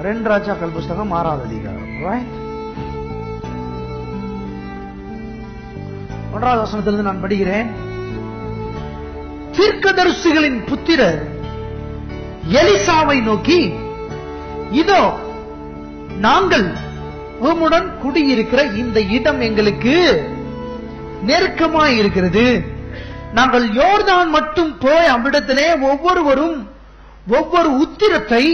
ரெண்டு ராஜாக்கள் புஸ்தகம் ஆறாவது அதிகாரம் right? ஒன்றாவது வசனத்திலிருந்து நான் படிக்கிறேன் தீர்க்கதரிசிகளின் புத்திரர் எலிசாவை நோக்கி இதோ நாங்கள் உம்முடன் குடியிருக்கிற இந்த இடம் எங்களுக்கு நெருக்கமாய் இருக்கிறது நாங்கள் யோர்தான் மட்டும் போய் அவ்விடத்திலே ஒவ்வொருவரும் ஒவ்வொரு உத்திரத்தை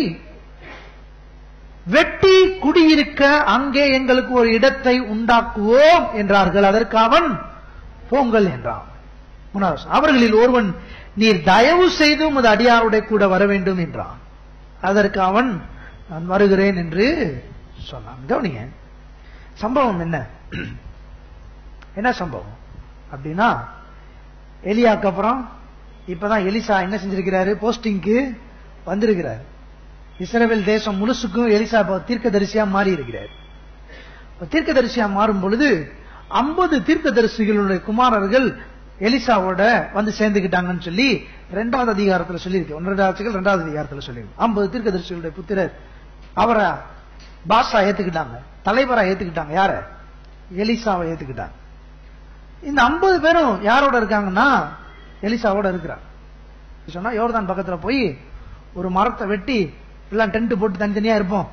வெட்டி குடியிருக்க அங்கே எங்களுக்கு ஒரு இடத்தை உண்டாக்குவோம் என்றார்கள் அதற்கு அவன் போங்கள் என்றான் மூணாவது வசனம். அவர்களில் ஒருவன் நீர் தயவு செய்து உமது அடியாருடைய கூட வர வேண்டும் என்றான் அதற்கு அவன் நான் வருகிறேன் என்று சொன்னான் கவனிங்க சம்பவம் என்ன என்ன சம்பவம் அப்படின்னா எலியாக்கு அப்புறம் இப்பதான் எலிசா என்ன செஞ்சிருக்கிறாரு போஸ்டிங்க்கு வந்திருக்கிறார் இஸ்ரவேல் தேசம் முழுசுக்கும் எலிசா இப்போ தீர்க்கதரிசியா மாறி இருக்கிறார் இப்ப தீர்க்கதரிசியா மாறும் பொழுது ஐம்பது தீர்க்கதரிசிகளுடைய குமாரர்கள் எலிசாவோட வந்து சேர்ந்துக்கிட்டாங்கன்னு சொல்லி ரெண்டாவது அதிகாரத்துல சொல்லியிருக்கு ஒன்றரை ஆட்சிகள் ரெண்டாவது அதிகாரத்துல சொல்லியிருக்கு ஐம்பது தீர்க்கதரிசிகளுடைய புத்திரர் அவரை பாஷா ஏத்துக்கிட்டாங்க தலைவரா ஏத்துக்கிட்டாங்க யார எலிசாவை ஏத்துக்கிட்டாங்க இந்த ஐம்பது பேரும் யாரோட இருக்காங்கன்னா எலிசாவோட இருக்கிறார் சொன்னா யோர்தான் பக்கத்துல போய் ஒரு மரத்தை வெட்டி எல்லாம் டென்ட் போட்டு தனித்தனியா இருப்போம்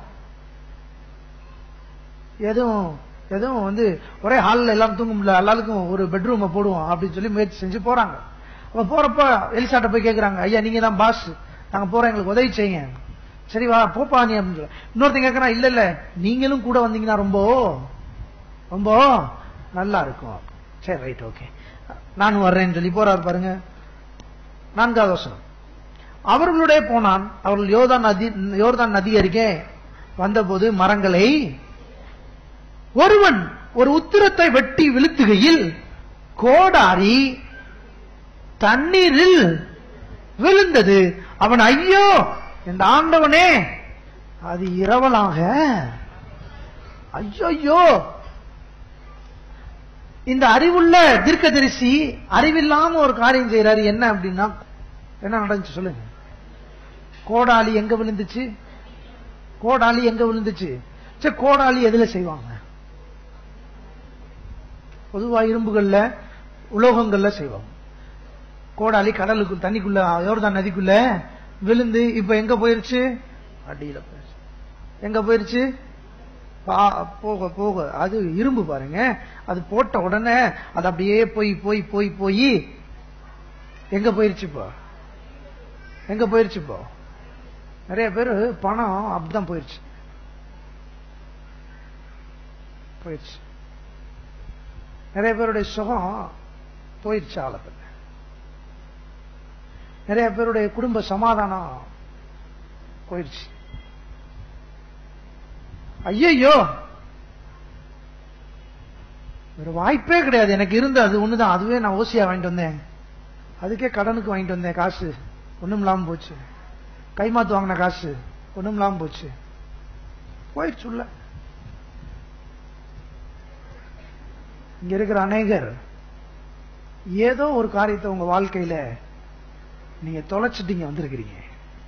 எதுவும் எதுவும் வந்து ஒரே ஹாலில் எல்லாம் தூங்க முடியல எல்லாருக்கும் ஒரு பெட்ரூமை போடுவோம் அப்படின்னு சொல்லி முயற்சி செஞ்சு போறாங்க அப்ப போறப்ப எலிசாட்ட போய் கேக்குறாங்க ஐயா நீங்க தான் பாஸ் நாங்க போறோம் எங்களுக்கு உதவி செய்யுங்க சரி வா போப்பா நீ அப்படின்னு சொல்ல இன்னொருத்தன் கேட்கறான் இல்ல இல்ல நீங்களும் கூட வந்தீங்கன்னா ரொம்ப ரொம்ப நல்லா இருக்கும் சரி ரைட் ஓகே நானும் வர்றேன்னு சொல்லி போறாரு பாருங்க நான்காவது வசனம் அவர்களுடைய போனான் அவர்கள் யோர்தான் நதி யோர்தான் நதி அருகே வந்தபோது மரங்களை ஒருவன் ஒரு உத்திரத்தை வெட்டி விழுத்துகையில் கோடாரி தண்ணீரில் விழுந்தது அவன் ஐயோ இந்த ஆண்டவனே அது இரவலாக ஐயோ இந்த அறிவுள்ள தீர்க்கதரிசி அறிவில்லாம ஒரு காரியம் செய்யறாரு என்ன அப்படின்னா என்ன நடந்துச்சு சொல்லுங்க கோடாலி எங்க விழுந்துச்சு கோடாலி எங்க விழுந்துச்சு சரி கோடாலி எதுல செய்வாங்க பொதுவா இரும்புகள்ல உலோகங்கள்ல செய்வாங்க கோடாலி கடலுக்கு தண்ணிக்குள்ள யோர்தான் நதிக்குள்ள விழுந்து இப்ப எங்க போயிருச்சு அடியில போயிருச்சு எங்க போயிருச்சு பா- போக போக அது இரும்பு பாருங்க அது போட்ட உடனே அது அப்படியே போய் போய் போய் போய் எங்க போயிருச்சு இப்போ எங்க போயிருச்சு இப்போ நிறைய பேர் பணம் அப்படிதான் போயிருச்சு போயிருச்சு நிறைய பேருடைய சுகம் போயிருச்சு ஆளத்தில் நிறைய பேருடைய குடும்ப சமாதானம் போயிருச்சு ஐயையோ ஒரு வாய்ப்பே கிடையாது எனக்கு இருந்த அது ஒண்ணுதான் அதுவே நான் ஓசியா வாங்கிட்டு வந்தேன் அதுக்கே கடனுக்கு வாங்கிட்டு வந்தேன் காசு ஒண்ணும் இல்லாம போச்சு கைமாத்து வாங்கின காசு ஒண்ணும் இல்லாம போச்சு போயிடுச்சு உள்ள இங்க இருக்கிற அநேகர் ஏதோ ஒரு காரியத்தை உங்க வாழ்க்கையில நீங்க தொலைச்சிட்டீங்க வந்திருக்கிறீங்க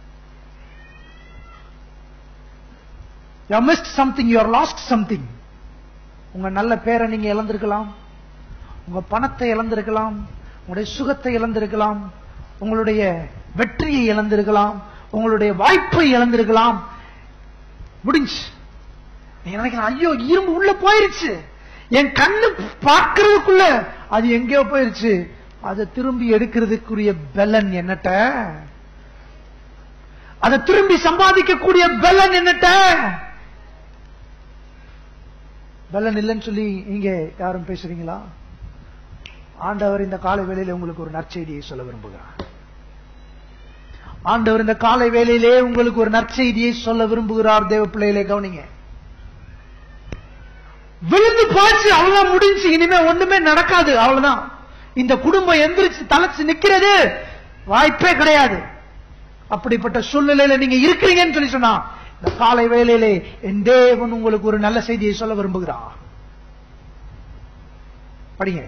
you missed something you lost something உங்க நல்ல பேரை நீங்க இழந்திருக்கலாம் உங்க பணத்தை இழந்திருக்கலாம் உங்களுடைய சுகத்தை இழந்திருக்கலாம் உங்களுடைய வெற்றியை இழந்திருக்கலாம் உங்களுடைய வாய்ப்பை இழந்திருக்கலாம் முடிஞ்சு நீங்க நினைக்கலாம் ஐயோ இரும்பு உள்ள போயிருச்சு என் கண்ணு பார்க்கறதுக்குள்ள அது எங்கேயோ போயிருச்சு அதை திரும்பி எடுக்கிறதுக்குரிய பெலன் என்னட்ட அதை திரும்பி சம்பாதிக்கக்கூடிய பெலன் என்னட்ட பலன் இல்லைன்னு சொல்லி நீங்க யாரும் பேசுறீங்களா ஆண்டவர் இந்த காலை வேளையில உங்களுக்கு ஒரு நற்செய்தியை சொல்ல விரும்புகிறார் ஆண்டவர் இந்த காலை வேளையிலே உங்களுக்கு ஒரு நற்செய்தியை சொல்ல விரும்புகிறார் தேவ பிள்ளையிலே கவனிங்க விழுந்து போச்சு அவ்வளவுதான் முடிஞ்சு இனிமே ஒண்ணுமே நடக்காது அவ்வளவுதான் இந்த குடும்பம் எந்திரிச்சு தலைச்சு நிக்கிறது வாய்ப்பே கிடையாது அப்படிப்பட்ட சூழ்நிலையில நீங்க இருக்கிறீங்கன்னு சொல்லி சொன்னா இந்த காலை வேளையிலே என் தேவன் உங்களுக்கு ஒரு நல்ல செய்தியை சொல்ல விரும்புகிறார் படிங்க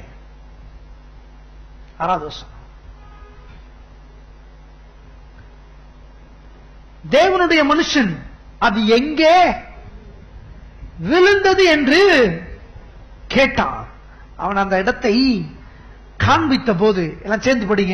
ஆறாவது வருஷம் தேவனுடைய மனுஷன் அது எங்கே விழுந்தது என்று கேட்டான் அவன் அந்த இடத்தை காண்பித்த போது எல்லாம் சேர்ந்து படிங்க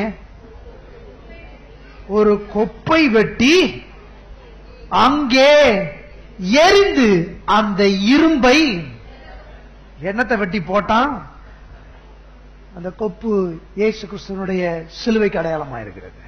ஒரு கொப்பை வெட்டி அங்கே எரிந்து அந்த இரும்பை எண்ணத்தை வெட்டி போட்டான் அந்த கொப்பு இயேசு கிறிஸ்துவனுடைய சிலுவைக்கு அடையாளமா இருக்கிறது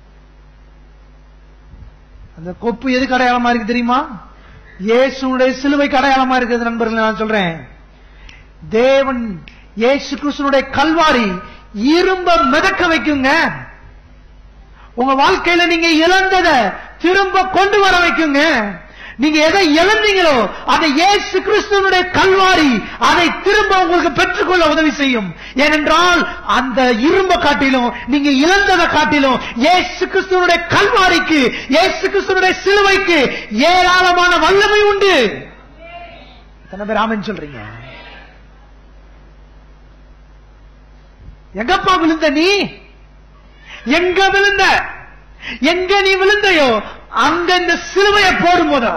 அந்த கொப்பு எதுக்கு அடையாளமா இருக்கு தெரியுமா இயேசுனுடைய சிலுவைக்கு அடையாளமா இருக்கிறது நண்பர்கள் நான் சொல்றேன் தேவன் இயேசு கிறிஸ்துனுடைய கல்வாரி இரும்ப மிதக்க வைக்குங்க உங்க வாழ்க்கையில நீங்க இழந்ததை திரும்ப கொண்டு வர வைக்குங்க நீங்க எதை இழந்தீங்களோ அதை இயேசு கிறிஸ்துவனுடைய கல்வாரி அதை திரும்ப உங்களுக்கு பெற்றுக்கொள்ள உதவி செய்யும் ஏனென்றால் அந்த இரும்ப காட்டிலும் நீங்க இழந்ததை காட்டிலும் இயேசு கிறிஸ்துவனுடைய கல்வாரிக்கு இயேசு கிறிஸ்துவனுடைய சிலுவைக்கு ஏராளமான வல்லமை உண்டு எத்தனை பேர் ஆமென் சொல்றீங்க எங்கப்பா விழுந்த நீ எங்க விழுந்த எங்க நீ விழுந்தையோ அங்க இந்த சிலுவையை போடும் போதா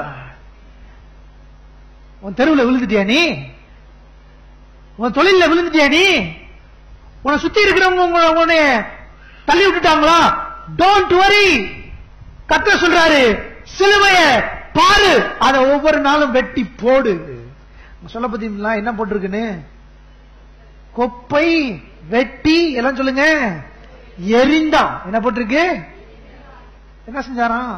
உன் தெருவில் விழுந்துட்டியா நீ உன் தொழில விழுந்துட்டியா நீ உன்னை சுத்தி இருக்கிறவங்க உங்களை உன்னை தள்ளி விட்டுட்டாங்களா டோன்ட் வரி கத்த சொல்றாரு சிலுவைய பாரு அதை ஒவ்வொரு நாளும் வெட்டி போடு சொல்ல பத்தீங்களா என்ன போட்டிருக்குன்னு கொப்பை வெட்டி எல்லாம் சொல்லுங்க எரிந்தான் என்ன போட்டிருக்கு என்ன செஞ்சாராம்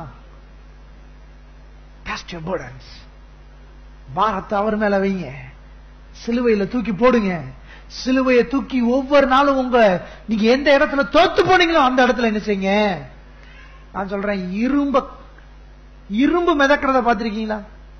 Cast your burdens. பாரத்தை அவர் மேல வைங்க சிலுவையில தூக்கி போடுங்க சிலுவையை தூக்கி ஒவ்வொரு நாளும் உங்க நீங்க எந்த இடத்துல தோத்து போனீங்களோ அந்த இடத்துல என்ன செய்யுங்க நான் சொல்றேன் இரும்ப இரும்பு மிதக்கிறத பார்த்திருக்கீங்களா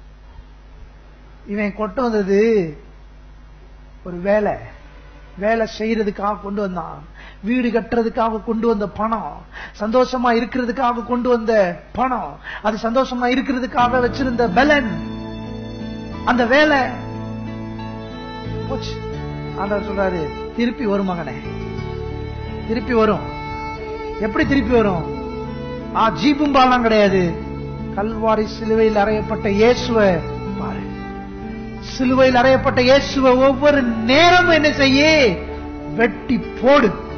இவன் கொண்டு வந்தது ஒரு வேலை வேலை செய்யறதுக்காக கொண்டு வந்தான் வீடு கட்டுறதுக்காக கொண்டு வந்த பணம் சந்தோஷமா இருக்கிறதுக்காக கொண்டு வந்த பணம் அது சந்தோஷமா இருக்கிறதுக்காக வச்சிருந்த பலன் அந்த வேலை போச்சு ஆண்டவர் சொல்றாரு திருப்பி வரும் மகனே திருப்பி வரும் எப்படி திருப்பி வரும் ஆ ஜீப்பும் பாலாம் கிடையாது கல்வாரி சிலுவையில் அறையப்பட்ட இயேசுவை பாரு சிலுவையில் அறையப்பட்ட இயேசுவை ஒவ்வொரு நேரமும் என்ன செய்ய வெட்டி போடு